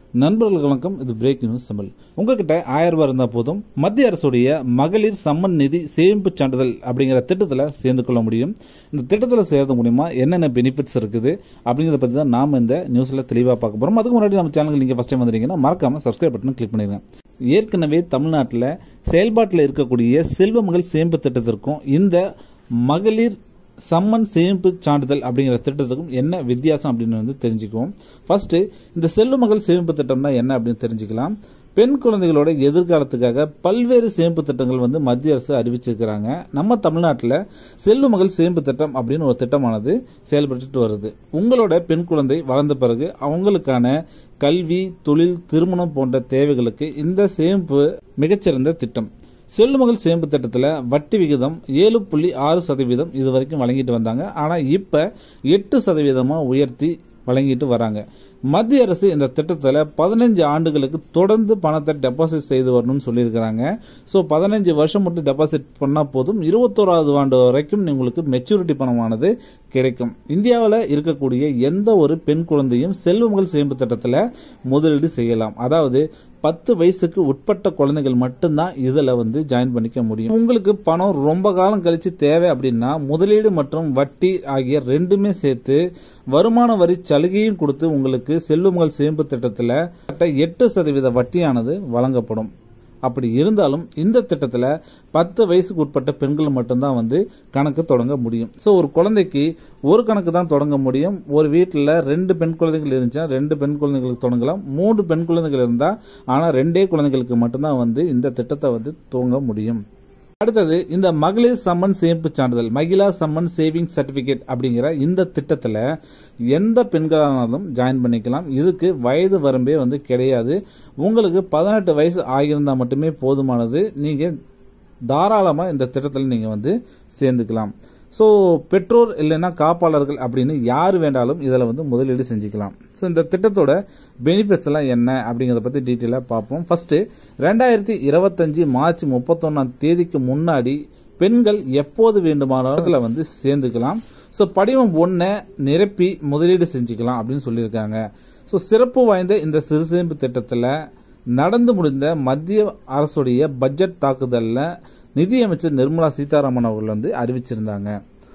நண்பர்களுக்கு வணக்கம் இது பிரேக் நியூஸ் தமிழ் உங்ககிட்ட ஆயிரம் ரூபாய் இருந்தால் போதும் மத்திய அரசுடைய மகளிர் சம்மன் நிதி சேமிப்பு சான்றிதழ் அப்படிங்கிற திட்டத்தில் சேர்ந்து கொள்ள முடியும் இந்த திட்டத்தில் சேர்ந்து மூலியமா என்னென்ன பெனிஃபிட்ஸ் இருக்குது அப்படிங்கிறத பற்றி தான் நாம் இந்த நியூஸில் தெளிவாக பார்க்க போகிறோம் அதுக்கு முன்னாடி நம்ம சேனலுக்கு நீங்கள் ஃபஸ்ட் டைம் வந்துருக்கீங்கன்னா மறக்காம சப்ஸ்கிரைப் பட்டன் கிளிக் பண்ணிடுங்க ஏற்கனவே தமிழ்நாட்டில் செயல்பாட்டில் இருக்கக்கூடிய செல்வமகள் சேமிப்பு திட்டத்திற்கும் இந்த மகளிர் சம்மன் சேமிப்பு சான்றிதழ் அப்படிங்கிற திட்டத்துக்கும் என்ன வித்தியாசம் அப்படின்னு வந்து தெரிஞ்சுக்குவோம் ஃபர்ஸ்ட் இந்த செல்வமகள் சேமிப்பு திட்டம்னா என்ன அப்படின்னு தெரிஞ்சுக்கலாம் பெண் குழந்தைகளோட எதிர்காலத்துக்காக பல்வேறு சேமிப்பு திட்டங்கள் வந்து மத்திய அரசு அறிவிச்சிருக்கிறாங்க நம்ம தமிழ்நாட்டில் செல்வ மகள் சேமிப்பு திட்டம் அப்படின்னு ஒரு திட்டமானது செயல்பட்டு வருது உங்களோட பெண் குழந்தை வளர்ந்த பிறகு அவங்களுக்கான கல்வி தொழில் திருமணம் போன்ற தேவைகளுக்கு இந்த சேமிப்பு மிகச்சிறந்த திட்டம் செல்லுமகள் சேமிப்பு திட்டத்தில் வட்டி விகிதம் ஏழு புள்ளி ஆறு சதவீதம் இது வரைக்கும் வழங்கிட்டு வந்தாங்க ஆனால் இப்போ எட்டு சதவீதமாக உயர்த்தி வழங்கிட்டு வராங்க மத்திய அரசு இந்த திட்டத்தில் பதினஞ்சு ஆண்டுகளுக்கு தொடர்ந்து பணத்தை டெபாசிட் செய்து வரணும்னு சொல்லியிருக்கிறாங்க ஸோ பதினஞ்சு வருஷம் மட்டும் டெபாசிட் பண்ணால் போதும் இருபத்தோராவது ஆண்டு வரைக்கும் உங்களுக்கு மெச்சூரிட்டி பணமானது கிடைக்கும் இந்தியாவில் இருக்கக்கூடிய எந்த ஒரு பெண் குழந்தையும் செல்வமகள் சேமிப்பு திட்டத்தில் முதலீடு செய்யலாம் அதாவது பத்து வயசுக்கு உட்பட்ட குழந்தைகள் மட்டும்தான் இதில் வந்து ஜாயின் பண்ணிக்க முடியும் உங்களுக்கு பணம் ரொம்ப காலம் கழிச்சு தேவை அப்படின்னா முதலீடு மற்றும் வட்டி ஆகிய ரெண்டுமே சேர்த்து வருமான வரி சலுகையும் கொடுத்து உங்களுக்கு செல்வமகள் சேமிப்பு திட்டத்தில் எட்டு சதவீத வட்டியானது வழங்கப்படும் அப்படி இருந்தாலும் இந்த திட்டத்தில் பத்து வயசுக்கு உட்பட்ட பெண்கள் மட்டும்தான் வந்து கணக்கு தொடங்க முடியும் ஸோ ஒரு குழந்தைக்கு ஒரு கணக்கு தான் தொடங்க முடியும் ஒரு வீட்டில் ரெண்டு பெண் குழந்தைகள் இருந்துச்சுன்னா ரெண்டு பெண் குழந்தைகளுக்கு தொடங்கலாம் மூன்று பெண் குழந்தைகள் இருந்தால் ஆனால் ரெண்டே குழந்தைகளுக்கு மட்டும்தான் வந்து இந்த திட்டத்தை வந்து துவங்க முடியும் அடுத்தது இந்த மகளிர் சம்மன் சேமிப்பு சான்றிதழ் மகிழா சம்மன் சேவிங் சர்டிபிகேட் அப்படிங்கிற இந்த திட்டத்தில் எந்த பெண்களானாலும் ஜாயின் பண்ணிக்கலாம் இதுக்கு வயது வரம்பே வந்து கிடையாது உங்களுக்கு பதினெட்டு வயசு ஆகியிருந்தால் மட்டுமே போதுமானது நீங்கள் தாராளமாக இந்த திட்டத்தில் நீங்கள் வந்து சேர்ந்துக்கலாம் ஸோ பெற்றோர் இல்லைன்னா காப்பாளர்கள் அப்படின்னு யார் வேண்டாலும் இதில் வந்து முதலீடு செஞ்சுக்கலாம் ஸோ இந்த திட்டத்தோட பெனிஃபிட்ஸ் எல்லாம் என்ன அப்படிங்கிறத பற்றி டீட்டெயிலாக பார்ப்போம் ஃபர்ஸ்ட் ரெண்டாயிரத்தி இருபத்தஞ்சு மார்ச் முப்பத்தொன்னாம் தேதிக்கு முன்னாடி பெண்கள் எப்போது வேண்டுமானாலும் இதில் வந்து சேர்ந்துக்கலாம் ஸோ படிவம் ஒன்றை நிரப்பி முதலீடு செஞ்சுக்கலாம் அப்படின்னு சொல்லியிருக்காங்க ஸோ சிறப்பு வாய்ந்த இந்த சிறு சேமிப்பு திட்டத்தில் நடந்து முடிந்த மத்திய அரசுடைய பட்ஜெட் தாக்குதலில் நிதியமைச்சர் நிர்மலா சீதாராமன் அவர்கள் வந்து அறிவிச்சிருந்தாங்க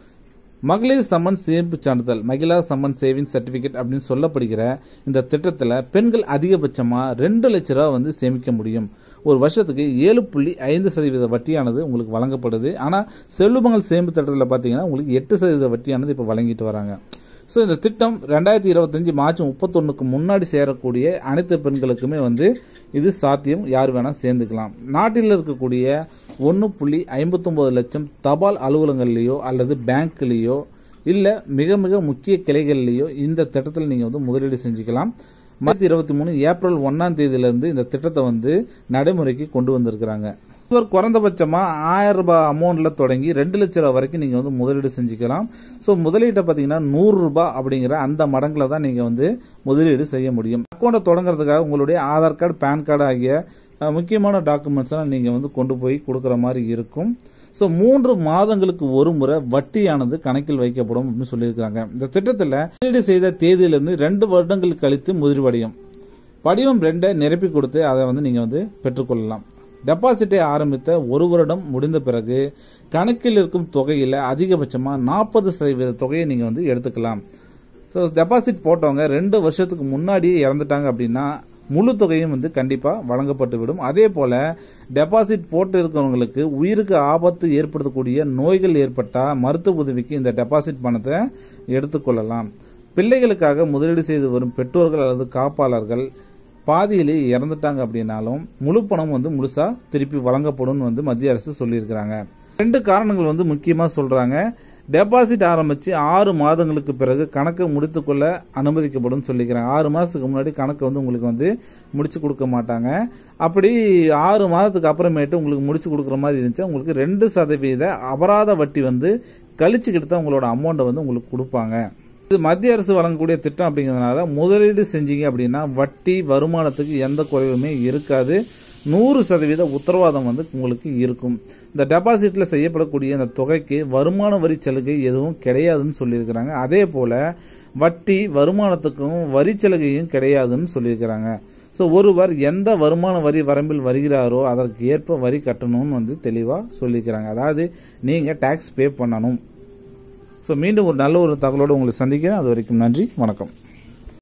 மகளிர் சம்மன் சேமிப்பு சான்றிதழ் மகிழா சம்மன் சேவிங் சர்டிபிகேட் அப்படின்னு சொல்லப்படுகிற இந்த திட்டத்தில் பெண்கள் அதிகபட்சமாக ரெண்டு லட்ச ரூபா வந்து சேமிக்க முடியும் ஒரு வருஷத்துக்கு ஏழு புள்ளி ஐந்து சதவீத வட்டியானது உங்களுக்கு வழங்கப்படுது ஆனால் செல்லுமங்கள் சேமிப்பு திட்டத்தில் பார்த்தீங்கன்னா உங்களுக்கு எட்டு சதவீத வட்டியானது இப்போ வழங்கிட்டு வராங்க ஸோ இந்த திட்டம் ரெண்டாயிரத்தி இருபத்தஞ்சு மார்ச் முப்பத்தொன்னுக்கு முன்னாடி சேரக்கூடிய அனைத்து பெண்களுக்குமே வந்து இது சாத்தியம் யார் வேணால் சேர்ந்துக்கலாம் நாட்டில் இருக்கக்கூடிய ஒன்று புள்ளி ஐம்பத்தொம்போது லட்சம் தபால் அலுவலகங்கள்லேயோ அல்லது பேங்க்லேயோ இல்லை மிக மிக முக்கிய கிளைகள்லேயோ இந்த திட்டத்தில் நீங்கள் வந்து முதலீடு செஞ்சுக்கலாம் ரெண்டாயிரத்தி இருபத்தி மூணு ஏப்ரல் ஒன்னாம் தேதியிலிருந்து இந்த திட்டத்தை வந்து நடைமுறைக்கு கொண்டு வந்திருக்கிறாங்க ஒரு குறைந்தபட்சமாக ஆயிரம் ரூபாய் அமௌண்ட்டில் தொடங்கி ரெண்டு லட்ச ரூபா வரைக்கும் நீங்கள் வந்து முதலீடு செஞ்சுக்கலாம் ஸோ முதலீட்டை பார்த்தீங்கன்னா நூறு ரூபாய் அப்படிங்கிற அந்த மடங்கில் தான் நீங்கள் வந்து முதலீடு செய்ய முடியும் அக்கௌண்ட்டை தொடங்குறதுக்காக உங்களுடைய ஆதார் கார்டு பேன் கார்டு ஆகிய முக்கியமான டாக்குமெண்ட்ஸ்லாம் நீங்கள் வந்து கொண்டு போய் கொடுக்குற மாதிரி இருக்கும் ஸோ மூன்று மாதங்களுக்கு ஒரு முறை வட்டியானது கணக்கில் வைக்கப்படும் அப்படின்னு சொல்லியிருக்காங்க இந்த திட்டத்தில் முதலீடு செய்த தேதியிலிருந்து ரெண்டு வருடங்கள் கழித்து முதலீவடையும் படிவம் ரெண்டை நிரப்பி கொடுத்து அதை வந்து நீங்கள் வந்து பெற்றுக்கொள்ளலாம் டெபாசிட்டை ஆரம்பித்த ஒரு வருடம் முடிந்த பிறகு கணக்கில் இருக்கும் தொகையில் அதிகபட்சமாக நாற்பது சதவீத தொகையை நீங்கள் வந்து எடுத்துக்கலாம் ஸோ டெபாசிட் போட்டவங்க ரெண்டு வருஷத்துக்கு முன்னாடியே இறந்துட்டாங்க அப்படின்னா முழு தொகையும் வந்து கண்டிப்பாக வழங்கப்பட்டு விடும் அதே போல் டெபாசிட் போட்டு இருக்கிறவங்களுக்கு உயிருக்கு ஆபத்து ஏற்படுத்தக்கூடிய நோய்கள் ஏற்பட்டால் மருத்துவ உதவிக்கு இந்த டெபாசிட் பணத்தை எடுத்துக்கொள்ளலாம் பிள்ளைகளுக்காக முதலீடு செய்து வரும் பெற்றோர்கள் அல்லது காப்பாளர்கள் பாதியிலே இறந்துட்டாங்க அப்படின்னாலும் முழு பணம் வந்து முழுசா திருப்பி வழங்கப்படும் வந்து மத்திய அரசு சொல்லியிருக்கிறாங்க ரெண்டு காரணங்கள் வந்து முக்கியமாக சொல்றாங்க டெபாசிட் ஆரம்பிச்சு ஆறு மாதங்களுக்கு பிறகு கணக்கை முடித்துக்கொள்ள அனுமதிக்கப்படும் சொல்லிக்கிறாங்க ஆறு மாதத்துக்கு முன்னாடி கணக்கை வந்து உங்களுக்கு வந்து முடிச்சு கொடுக்க மாட்டாங்க அப்படி ஆறு மாதத்துக்கு அப்புறமேட்டு உங்களுக்கு முடிச்சு கொடுக்குற மாதிரி இருந்துச்சு உங்களுக்கு ரெண்டு சதவீத அபராத வட்டி வந்து கழிச்சுக்கிட்டு தான் உங்களோட அமௌண்ட்டை வந்து உங்களுக்கு கொடுப்பாங்க இது மத்திய அரசு வழங்கக்கூடிய திட்டம் அப்படிங்கிறதுனால முதலீடு செஞ்சீங்க அப்படின்னா வட்டி வருமானத்துக்கு எந்த குறைவுமே இருக்காது நூறு சதவீத உத்தரவாதம் வந்து உங்களுக்கு இருக்கும் இந்த டெபாசிட்ல செய்யப்படக்கூடிய இந்த தொகைக்கு வருமான வரி சலுகை எதுவும் கிடையாதுன்னு சொல்லியிருக்கிறாங்க அதே போல வட்டி வருமானத்துக்கும் வரி சலுகையும் கிடையாதுன்னு சொல்லியிருக்கிறாங்க ஸோ ஒருவர் எந்த வருமான வரி வரம்பில் வருகிறாரோ அதற்கு ஏற்ப வரி கட்டணும்னு வந்து தெளிவாக சொல்லிக்கிறாங்க அதாவது நீங்கள் டேக்ஸ் பே பண்ணணும் ஸோ மீண்டும் ஒரு நல்ல ஒரு தகவலோடு உங்களை சந்திக்கிறேன் அது வரைக்கும் நன்றி வணக்கம்